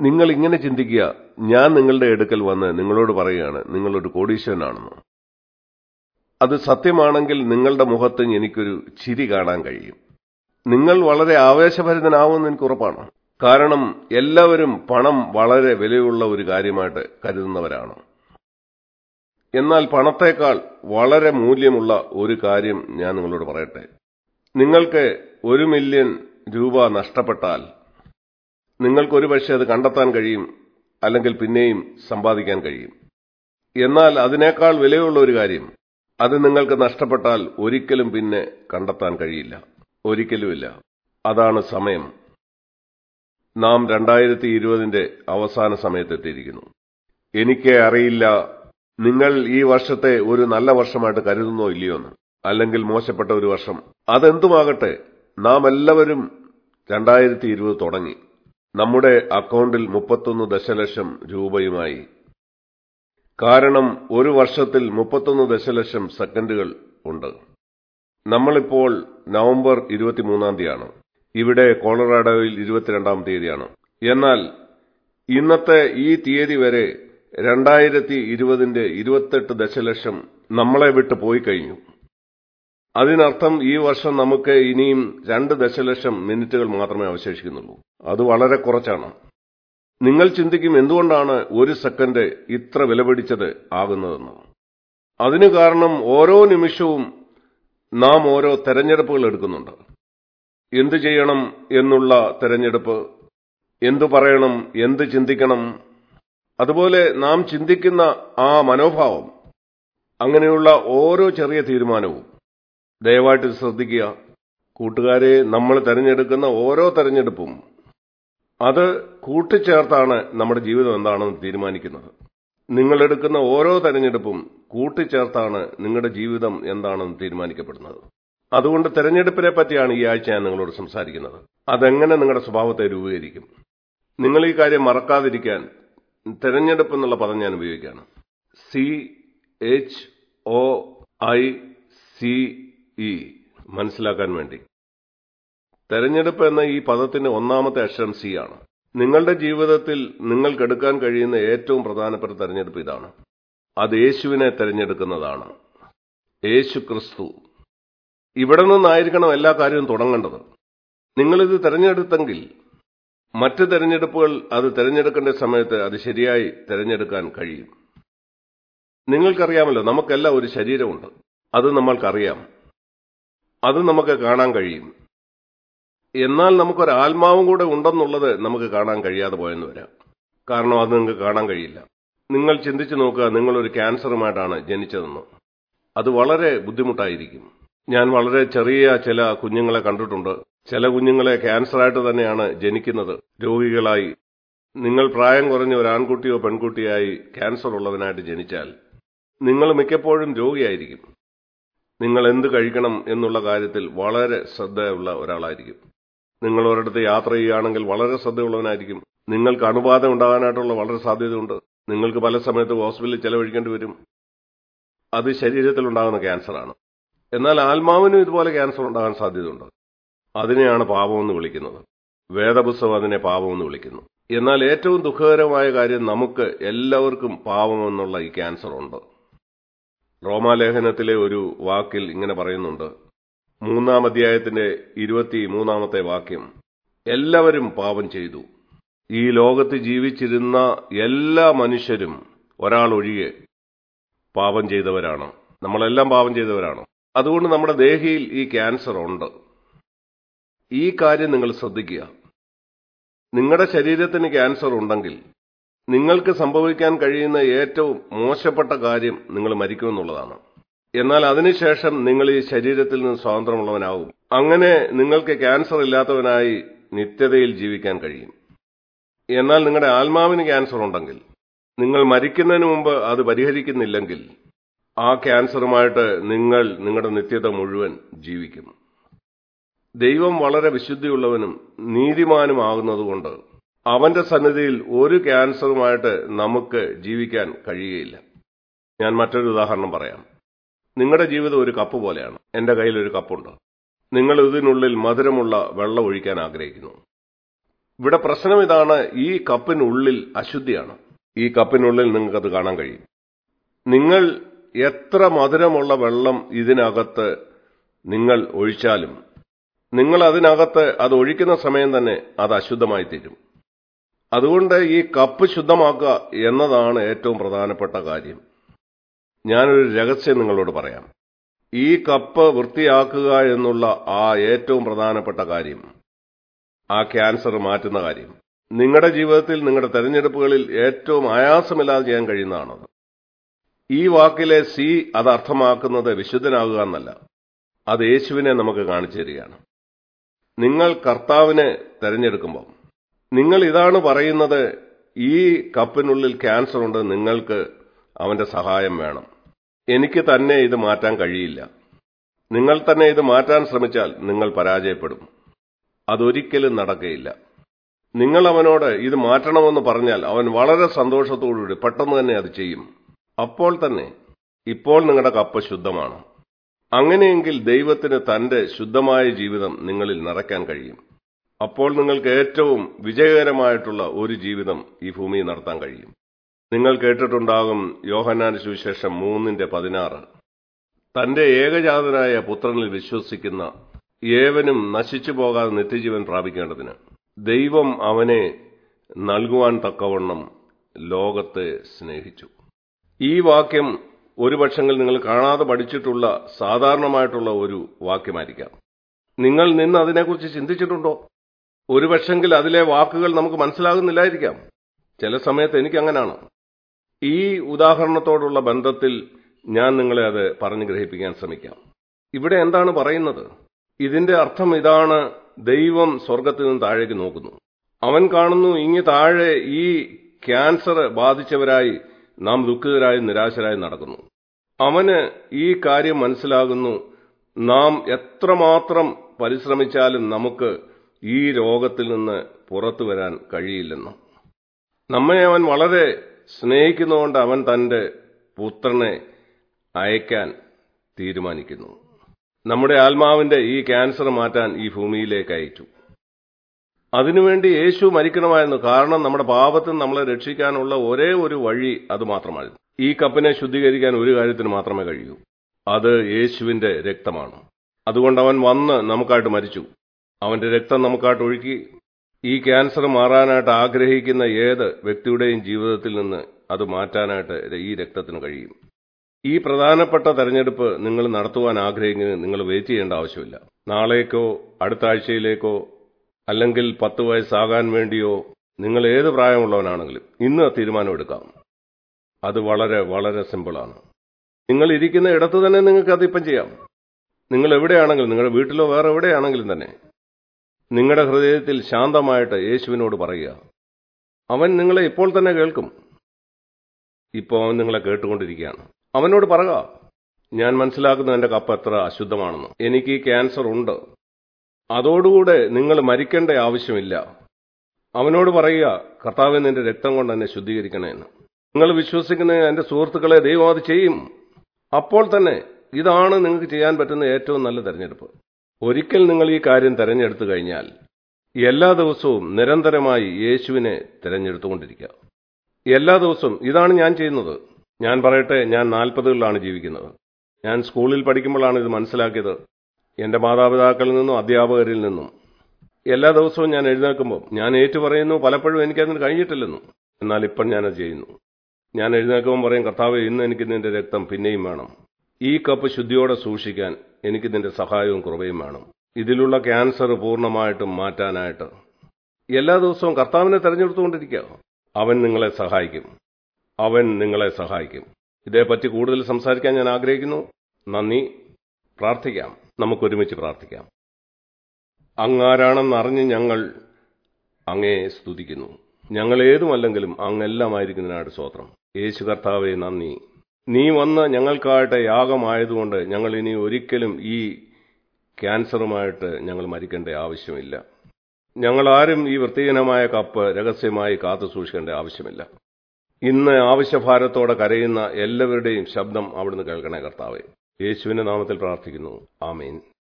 നിങ്ങൾ ഇങ്ങനെ ചിന്തിക്കുക ഞാൻ നിങ്ങളുടെ അടുക്കൽ വന്ന് നിങ്ങളോട് പറയുകയാണ് നിങ്ങളൊരു കോടീശ്വരനാണെന്ന് അത് സത്യമാണെങ്കിൽ നിങ്ങളുടെ മുഖത്ത് എനിക്കൊരു ചിരി കാണാൻ കഴിയും നിങ്ങൾ വളരെ ആവേശഭരിതനാവുമെന്ന് എനിക്ക് ഉറപ്പാണ് കാരണം എല്ലാവരും പണം വളരെ വിലയുള്ള ഒരു കാര്യമായിട്ട് കരുതുന്നവരാണ് എന്നാൽ പണത്തേക്കാൾ വളരെ മൂല്യമുള്ള ഒരു കാര്യം ഞാൻ നിങ്ങളോട് പറയട്ടെ നിങ്ങൾക്ക് ഒരു മില്യൺ രൂപ നഷ്ടപ്പെട്ടാൽ നിങ്ങൾക്ക് ഒരു പക്ഷേ അത് കണ്ടെത്താൻ കഴിയും അല്ലെങ്കിൽ പിന്നെയും സമ്പാദിക്കാൻ കഴിയും എന്നാൽ അതിനേക്കാൾ വിലയുള്ള ഒരു കാര്യം അത് നിങ്ങൾക്ക് നഷ്ടപ്പെട്ടാൽ ഒരിക്കലും പിന്നെ കണ്ടെത്താൻ കഴിയില്ല ഒരിക്കലുമില്ല അതാണ് സമയം നാം രണ്ടായിരത്തി ഇരുപതിന്റെ അവസാന സമയത്തെത്തിയിരിക്കുന്നു എനിക്ക് അറിയില്ല നിങ്ങൾ ഈ വർഷത്തെ ഒരു നല്ല വർഷമായിട്ട് കരുതുന്നോ ഇല്ലയോ എന്ന് അല്ലെങ്കിൽ മോശപ്പെട്ട ഒരു വർഷം അതെന്തുമാകട്ടെ നാം എല്ലാവരും രണ്ടായിരത്തി ഇരുപത് തുടങ്ങി നമ്മുടെ അക്കൗണ്ടിൽ മുപ്പത്തൊന്ന് ദശലക്ഷം രൂപയുമായി കാരണം ഒരു വർഷത്തിൽ മുപ്പത്തൊന്ന് ദശലക്ഷം സെക്കൻഡുകൾ ഉണ്ട് നമ്മളിപ്പോൾ നവംബർ ഇരുപത്തിമൂന്നാം തീയതിയാണ് ഇവിടെ കോളറാഡോയിൽ ഇരുപത്തിരണ്ടാം തീയതിയാണ് എന്നാൽ ഇന്നത്തെ ഈ തീയതി വരെ രണ്ടായിരത്തി ഇരുപതിന്റെ ഇരുപത്തെട്ട് ദശലക്ഷം നമ്മളെ വിട്ട് പോയി കഴിഞ്ഞു അതിനർത്ഥം ഈ വർഷം നമുക്ക് ഇനിയും രണ്ട് ദശലക്ഷം മിനിറ്റുകൾ മാത്രമേ അവശേഷിക്കുന്നുള്ളൂ അത് വളരെ കുറച്ചാണ് നിങ്ങൾ ചിന്തിക്കും എന്തുകൊണ്ടാണ് ഒരു സെക്കൻഡ് ഇത്ര വിലപിടിച്ചത് ആകുന്നതെന്ന് അതിനു കാരണം ഓരോ നിമിഷവും നാം ഓരോ തെരഞ്ഞെടുപ്പുകൾ എടുക്കുന്നുണ്ട് എന്തു ചെയ്യണം എന്നുള്ള തെരഞ്ഞെടുപ്പ് എന്തു പറയണം എന്ത് ചിന്തിക്കണം അതുപോലെ നാം ചിന്തിക്കുന്ന ആ മനോഭാവം അങ്ങനെയുള്ള ഓരോ ചെറിയ തീരുമാനവും ദയവായിട്ട് ശ്രദ്ധിക്കുക കൂട്ടുകാരെ നമ്മൾ തെരഞ്ഞെടുക്കുന്ന ഓരോ തെരഞ്ഞെടുപ്പും അത് കൂട്ടിച്ചേർത്താണ് നമ്മുടെ ജീവിതം എന്താണെന്ന് തീരുമാനിക്കുന്നത് നിങ്ങളെടുക്കുന്ന ഓരോ തെരഞ്ഞെടുപ്പും കൂട്ടിച്ചേർത്താണ് നിങ്ങളുടെ ജീവിതം എന്താണെന്ന് തീരുമാനിക്കപ്പെടുന്നത് അതുകൊണ്ട് തെരഞ്ഞെടുപ്പിനെ പറ്റിയാണ് ഈ ആഴ്ച ഞാൻ നിങ്ങളോട് സംസാരിക്കുന്നത് അതെങ്ങനെ നിങ്ങളുടെ സ്വഭാവത്തെ രൂപീകരിക്കും നിങ്ങൾ ഈ കാര്യം മറക്കാതിരിക്കാൻ തെരഞ്ഞെടുപ്പ് എന്നുള്ള പദം ഞാൻ ഉപയോഗിക്കുകയാണ് C H O I C E മനസ്സിലാക്കാൻ വേണ്ടി തെരഞ്ഞെടുപ്പ് എന്ന ഈ പദത്തിന്റെ ഒന്നാമത്തെ അക്ഷരം സി ആണ് നിങ്ങളുടെ ജീവിതത്തിൽ നിങ്ങൾക്കെടുക്കാൻ കഴിയുന്ന ഏറ്റവും പ്രധാനപ്പെട്ട തെരഞ്ഞെടുപ്പ് ഇതാണ് അത് യേശുവിനെ തെരഞ്ഞെടുക്കുന്നതാണ് യേശു ക്രിസ്തു ഇവിടെ നിന്നായിരിക്കണം എല്ലാ കാര്യവും തുടങ്ങേണ്ടത് നിങ്ങളിത് തെരഞ്ഞെടുത്തെങ്കിൽ മറ്റ് തെരഞ്ഞെടുപ്പുകൾ അത് തെരഞ്ഞെടുക്കേണ്ട സമയത്ത് അത് ശരിയായി തെരഞ്ഞെടുക്കാൻ കഴിയും നിങ്ങൾക്കറിയാമല്ലോ നമുക്കെല്ലാം ഒരു ശരീരമുണ്ട് അത് നമ്മൾക്കറിയാം അത് നമുക്ക് കാണാൻ കഴിയും എന്നാൽ നമുക്കൊരു ആത്മാവും കൂടെ ഉണ്ടെന്നുള്ളത് നമുക്ക് കാണാൻ കഴിയാതെ പോയെന്ന് വരാം കാരണം അത് നിങ്ങൾക്ക് കാണാൻ കഴിയില്ല നിങ്ങൾ ചിന്തിച്ചു നോക്കുക നിങ്ങളൊരു ക്യാൻസറുമായിട്ടാണ് ജനിച്ചതെന്ന് അത് വളരെ ബുദ്ധിമുട്ടായിരിക്കും ഞാൻ വളരെ ചെറിയ ചില കുഞ്ഞുങ്ങളെ കണ്ടിട്ടുണ്ട് ചില കുഞ്ഞുങ്ങളെ ക്യാൻസറായിട്ട് തന്നെയാണ് ജനിക്കുന്നത് രോഗികളായി നിങ്ങൾ പ്രായം കുറഞ്ഞ ഒരു ആൺകുട്ടിയോ പെൺകുട്ടിയായി ക്യാൻസർ ഉള്ളവനായിട്ട് ജനിച്ചാൽ നിങ്ങൾ മിക്കപ്പോഴും രോഗിയായിരിക്കും നിങ്ങൾ എന്ത് കഴിക്കണം എന്നുള്ള കാര്യത്തിൽ വളരെ ശ്രദ്ധയുള്ള ഒരാളായിരിക്കും നിങ്ങൾ ഒരിടത്ത് യാത്ര ചെയ്യുകയാണെങ്കിൽ വളരെ ശ്രദ്ധയുള്ളവനായിരിക്കും നിങ്ങൾക്ക് അണുബാധ ഉണ്ടാകാനായിട്ടുള്ള വളരെ സാധ്യതയുണ്ട് നിങ്ങൾക്ക് പല സമയത്ത് ഹോസ്പിറ്റലിൽ ചെലവഴിക്കേണ്ടി വരും അത് ശരീരത്തിൽ ഉണ്ടാകുന്ന ക്യാൻസറാണ് എന്നാൽ ആത്മാവിനും ഇതുപോലെ ക്യാൻസർ ഉണ്ടാകാൻ സാധ്യതയുണ്ട് അതിനെയാണ് പാപമെന്ന് വിളിക്കുന്നത് വേദപുസ്തകം അതിനെ പാപമെന്ന് വിളിക്കുന്നു എന്നാൽ ഏറ്റവും ദുഃഖകരമായ കാര്യം നമുക്ക് എല്ലാവർക്കും പാപമെന്നുള്ള ഈ ക്യാൻസർ ഉണ്ട് റോമാലേഖനത്തിലെ ഒരു വാക്കിൽ ഇങ്ങനെ പറയുന്നുണ്ട് മൂന്നാം അധ്യായത്തിന്റെ ഇരുപത്തി മൂന്നാമത്തെ വാക്യം എല്ലാവരും പാപം ചെയ്തു ഈ ലോകത്ത് ജീവിച്ചിരുന്ന എല്ലാ മനുഷ്യരും ഒരാൾ ഒഴികെ പാപം ചെയ്തവരാണ് നമ്മളെല്ലാം പാപം ചെയ്തവരാണ് അതുകൊണ്ട് നമ്മുടെ ദേഹിയിൽ ഈ ക്യാൻസർ ഉണ്ട് ഈ കാര്യം നിങ്ങൾ ശ്രദ്ധിക്കുക നിങ്ങളുടെ ശരീരത്തിന് ക്യാൻസർ ഉണ്ടെങ്കിൽ നിങ്ങൾക്ക് സംഭവിക്കാൻ കഴിയുന്ന ഏറ്റവും മോശപ്പെട്ട കാര്യം നിങ്ങൾ മരിക്കുമെന്നുള്ളതാണ് എന്നാൽ അതിനുശേഷം നിങ്ങൾ ഈ ശരീരത്തിൽ നിന്ന് സ്വാതന്ത്ര്യമുള്ളവനാവും അങ്ങനെ നിങ്ങൾക്ക് ക്യാൻസർ ഇല്ലാത്തവനായി നിത്യതയിൽ ജീവിക്കാൻ കഴിയും എന്നാൽ നിങ്ങളുടെ ആത്മാവിന് ക്യാൻസർ ഉണ്ടെങ്കിൽ നിങ്ങൾ മരിക്കുന്നതിന് മുമ്പ് അത് പരിഹരിക്കുന്നില്ലെങ്കിൽ ആ ക്യാൻസറുമായിട്ട് നിങ്ങൾ നിങ്ങളുടെ നിത്യത മുഴുവൻ ജീവിക്കും ദൈവം വളരെ വിശുദ്ധിയുള്ളവനും നീതിമാനുമാകുന്നതുകൊണ്ട് അവന്റെ സന്നിധിയിൽ ഒരു ക്യാൻസറുമായിട്ട് നമുക്ക് ജീവിക്കാൻ കഴിയുകയില്ല ഞാൻ മറ്റൊരു ഉദാഹരണം പറയാം നിങ്ങളുടെ ജീവിതം ഒരു കപ്പ് പോലെയാണ് എന്റെ കയ്യിൽ ഒരു കപ്പുണ്ട് നിങ്ങൾ ഇതിനുള്ളിൽ മധുരമുള്ള വെള്ളം ഒഴിക്കാൻ ആഗ്രഹിക്കുന്നു ഇവിടെ പ്രശ്നം ഇതാണ് ഈ കപ്പിനുള്ളിൽ അശുദ്ധിയാണ് ഈ കപ്പിനുള്ളിൽ നിങ്ങൾക്കത് കാണാൻ കഴിയും നിങ്ങൾ എത്ര മധുരമുള്ള വെള്ളം ഇതിനകത്ത് നിങ്ങൾ ഒഴിച്ചാലും നിങ്ങൾ അതിനകത്ത് അത് ഒഴിക്കുന്ന സമയം തന്നെ അത് അശുദ്ധമായി തീരും അതുകൊണ്ട് ഈ കപ്പ് ശുദ്ധമാക്കുക എന്നതാണ് ഏറ്റവും പ്രധാനപ്പെട്ട കാര്യം ഞാനൊരു രഹസ്യം നിങ്ങളോട് പറയാം ഈ കപ്പ് വൃത്തിയാക്കുക എന്നുള്ള ആ ഏറ്റവും പ്രധാനപ്പെട്ട കാര്യം ആ ക്യാൻസർ മാറ്റുന്ന കാര്യം നിങ്ങളുടെ ജീവിതത്തിൽ നിങ്ങളുടെ തെരഞ്ഞെടുപ്പുകളിൽ ഏറ്റവും ആയാസമില്ലാതെ ചെയ്യാൻ കഴിയുന്നതാണത് ഈ വാക്കിലെ സി അത് അർത്ഥമാക്കുന്നത് വിശുദ്ധനാകുക എന്നല്ല അത് യേശുവിനെ നമുക്ക് കാണിച്ചു തരികയാണ് നിങ്ങൾ കർത്താവിനെ തെരഞ്ഞെടുക്കുമ്പോൾ നിങ്ങൾ ഇതാണ് പറയുന്നത് ഈ കപ്പിനുള്ളിൽ ക്യാൻസർ ഉണ്ട് നിങ്ങൾക്ക് അവന്റെ സഹായം വേണം എനിക്ക് തന്നെ ഇത് മാറ്റാൻ കഴിയില്ല നിങ്ങൾ തന്നെ ഇത് മാറ്റാൻ ശ്രമിച്ചാൽ നിങ്ങൾ പരാജയപ്പെടും അതൊരിക്കലും നടക്കുകയില്ല നിങ്ങൾ അവനോട് ഇത് മാറ്റണമെന്ന് പറഞ്ഞാൽ അവൻ വളരെ സന്തോഷത്തോടുകൂടി പെട്ടെന്ന് തന്നെ അത് ചെയ്യും അപ്പോൾ തന്നെ ഇപ്പോൾ നിങ്ങളുടെ കപ്പ് ശുദ്ധമാണ് അങ്ങനെയെങ്കിൽ ദൈവത്തിന് തന്റെ ശുദ്ധമായ ജീവിതം നിങ്ങളിൽ നിറയ്ക്കാൻ കഴിയും അപ്പോൾ നിങ്ങൾക്ക് ഏറ്റവും വിജയകരമായിട്ടുള്ള ഒരു ജീവിതം ഈ ഭൂമിയിൽ നടത്താൻ കഴിയും നിങ്ങൾ കേട്ടിട്ടുണ്ടാകും യോഹന്നാൻ സുവിശേഷം മൂന്നിന്റെ പതിനാറ് തന്റെ ഏകജാതനായ പുത്രനിൽ വിശ്വസിക്കുന്ന ഏവനും നശിച്ചു പോകാതെ നിത്യജീവൻ പ്രാപിക്കേണ്ടതിന് ദൈവം അവനെ നൽകുവാൻ തക്കവണ്ണം ലോകത്തെ സ്നേഹിച്ചു ഈ വാക്യം ഒരു പക്ഷെങ്കിൽ നിങ്ങൾ കാണാതെ പഠിച്ചിട്ടുള്ള സാധാരണമായിട്ടുള്ള ഒരു വാക്യമായിരിക്കാം നിങ്ങൾ നിന്ന് അതിനെക്കുറിച്ച് ചിന്തിച്ചിട്ടുണ്ടോ ഒരു പക്ഷെങ്കിൽ അതിലെ വാക്കുകൾ നമുക്ക് മനസ്സിലാകുന്നില്ലായിരിക്കാം ചില സമയത്ത് എനിക്ക് അങ്ങനെയാണ് ഈ ഉദാഹരണത്തോടുള്ള ബന്ധത്തിൽ ഞാൻ നിങ്ങളെ അത് പറഞ്ഞു ഗ്രഹിപ്പിക്കാൻ ശ്രമിക്കാം ഇവിടെ എന്താണ് പറയുന്നത് ഇതിന്റെ അർത്ഥം ഇതാണ് ദൈവം സ്വർഗത്തിൽ നിന്ന് താഴേക്ക് നോക്കുന്നു അവൻ കാണുന്നു ഇങ്ങ് താഴെ ഈ ക്യാൻസർ ബാധിച്ചവരായി നാം ദുഃഖിതരായി നിരാശരായി നടക്കുന്നു അവന് ഈ കാര്യം മനസ്സിലാകുന്നു നാം എത്രമാത്രം പരിശ്രമിച്ചാലും നമുക്ക് ഈ രോഗത്തിൽ നിന്ന് പുറത്തു വരാൻ കഴിയില്ലെന്ന് നമ്മെ അവൻ വളരെ സ്നേഹിക്കുന്നതുകൊണ്ട് അവൻ തന്റെ പുത്രനെ അയക്കാൻ തീരുമാനിക്കുന്നു നമ്മുടെ ആത്മാവിന്റെ ഈ ക്യാൻസർ മാറ്റാൻ ഈ ഭൂമിയിലേക്ക് അയച്ചു അതിനുവേണ്ടി യേശു മരിക്കണമായിരുന്നു കാരണം നമ്മുടെ പാപത്തിൽ നമ്മളെ രക്ഷിക്കാനുള്ള ഒരേ ഒരു വഴി അത് മാത്രമായിരുന്നു ഈ കപ്പിനെ ശുദ്ധീകരിക്കാൻ ഒരു കാര്യത്തിന് മാത്രമേ കഴിയൂ അത് യേശുവിന്റെ രക്തമാണ് അതുകൊണ്ട് അവൻ വന്ന് നമുക്കായിട്ട് മരിച്ചു അവന്റെ രക്തം നമുക്കായിട്ട് ഒഴുക്കി ഈ ക്യാൻസർ മാറാനായിട്ട് ആഗ്രഹിക്കുന്ന ഏത് വ്യക്തിയുടെയും ജീവിതത്തിൽ നിന്ന് അത് മാറ്റാനായിട്ട് ഈ രക്തത്തിന് കഴിയും ഈ പ്രധാനപ്പെട്ട തെരഞ്ഞെടുപ്പ് നിങ്ങൾ നടത്തുവാൻ ആഗ്രഹിക്കുന്നത് നിങ്ങൾ വെയിറ്റ് ചെയ്യേണ്ട ആവശ്യമില്ല നാളേക്കോ അടുത്ത ആഴ്ചയിലേക്കോ അല്ലെങ്കിൽ പത്ത് വയസ്സാകാൻ വേണ്ടിയോ നിങ്ങൾ ഏത് പ്രായമുള്ളവനാണെങ്കിലും ഇന്ന് തീരുമാനമെടുക്കാം അത് വളരെ വളരെ സിമ്പിളാണ് നിങ്ങൾ ഇരിക്കുന്ന ഇടത്ത് തന്നെ നിങ്ങൾക്ക് അതിപ്പം ചെയ്യാം നിങ്ങൾ എവിടെയാണെങ്കിലും നിങ്ങളുടെ വീട്ടിലോ വേറെ എവിടെയാണെങ്കിലും തന്നെ നിങ്ങളുടെ ഹൃദയത്തിൽ ശാന്തമായിട്ട് യേശുവിനോട് പറയുക അവൻ നിങ്ങളെ ഇപ്പോൾ തന്നെ കേൾക്കും ഇപ്പോൾ അവൻ നിങ്ങളെ കേട്ടുകൊണ്ടിരിക്കുകയാണ് അവനോട് പറയുക ഞാൻ മനസ്സിലാക്കുന്ന എന്റെ കപ്പ് എത്ര അശുദ്ധമാണെന്ന് എനിക്ക് ക്യാൻസർ ഉണ്ട് അതോടുകൂടെ നിങ്ങൾ മരിക്കേണ്ട ആവശ്യമില്ല അവനോട് പറയുക കർത്താവ് നിന്റെ രക്തം കൊണ്ട് എന്നെ ശുദ്ധീകരിക്കണേ എന്ന് നിങ്ങൾ വിശ്വസിക്കുന്ന എന്റെ സുഹൃത്തുക്കളെ ദൈവം അത് ചെയ്യും അപ്പോൾ തന്നെ ഇതാണ് നിങ്ങൾക്ക് ചെയ്യാൻ പറ്റുന്ന ഏറ്റവും നല്ല തെരഞ്ഞെടുപ്പ് ഒരിക്കൽ നിങ്ങൾ ഈ കാര്യം തെരഞ്ഞെടുത്തു കഴിഞ്ഞാൽ എല്ലാ ദിവസവും നിരന്തരമായി യേശുവിനെ തിരഞ്ഞെടുത്തുകൊണ്ടിരിക്കുക എല്ലാ ദിവസവും ഇതാണ് ഞാൻ ചെയ്യുന്നത് ഞാൻ പറയട്ടെ ഞാൻ നാൽപ്പതുകളിലാണ് ജീവിക്കുന്നത് ഞാൻ സ്കൂളിൽ പഠിക്കുമ്പോഴാണ് ഇത് മനസ്സിലാക്കിയത് എന്റെ മാതാപിതാക്കളിൽ നിന്നും അധ്യാപകരിൽ നിന്നും എല്ലാ ദിവസവും ഞാൻ എഴുന്നേൽക്കുമ്പോൾ ഞാൻ ഏറ്റുപറയുന്നു പലപ്പോഴും എനിക്കതിന് കഴിഞ്ഞിട്ടില്ലെന്നും എന്നാൽ ഇപ്പം ഞാനത് ചെയ്യുന്നു ഞാൻ എഴുന്നേൽക്കുമ്പോൾ പറയും കർത്താവ് ഇന്ന് എനിക്ക് നിന്റെ രക്തം പിന്നെയും വേണം ഈ കപ്പ് ശുദ്ധിയോടെ സൂക്ഷിക്കാൻ എനിക്ക് നിന്റെ സഹായവും കുറവയും വേണം ഇതിലുള്ള ക്യാൻസർ പൂർണ്ണമായിട്ടും മാറ്റാനായിട്ട് എല്ലാ ദിവസവും കർത്താവിനെ തെരഞ്ഞെടുത്തുകൊണ്ടിരിക്കുക അവൻ നിങ്ങളെ സഹായിക്കും അവൻ നിങ്ങളെ സഹായിക്കും ഇതേപ്പറ്റി കൂടുതൽ സംസാരിക്കാൻ ഞാൻ ആഗ്രഹിക്കുന്നു നന്ദി പ്രാർത്ഥിക്കാം നമുക്കൊരുമിച്ച് പ്രാർത്ഥിക്കാം അങ്ങാരാണെന്നറിഞ്ഞ് ഞങ്ങൾ അങ്ങേ സ്തുതിക്കുന്നു ഞങ്ങൾ ഏതുമല്ലെങ്കിലും അങ്ങെല്ലാമായിരിക്കുന്നതിനായിട്ട് സ്വത്രം യേശു കർത്താവെ നന്ദി നീ വന്ന് ഞങ്ങൾക്കായിട്ട് യാഗമായതുകൊണ്ട് ഞങ്ങൾ ഇനി ഒരിക്കലും ഈ ക്യാൻസറുമായിട്ട് ഞങ്ങൾ മരിക്കേണ്ട ആവശ്യമില്ല ഞങ്ങൾ ആരും ഈ വൃത്തിഹീനമായ കപ്പ് രഹസ്യമായി കാത്തു സൂക്ഷിക്കേണ്ട ആവശ്യമില്ല ഇന്ന് ആവശ്യഭാരത്തോടെ കരയുന്ന എല്ലാവരുടെയും ശബ്ദം അവിടുന്ന് കേൾക്കണേ കർത്താവെ യേശുവിന്റെ നാമത്തിൽ പ്രാർത്ഥിക്കുന്നു ആമീൻ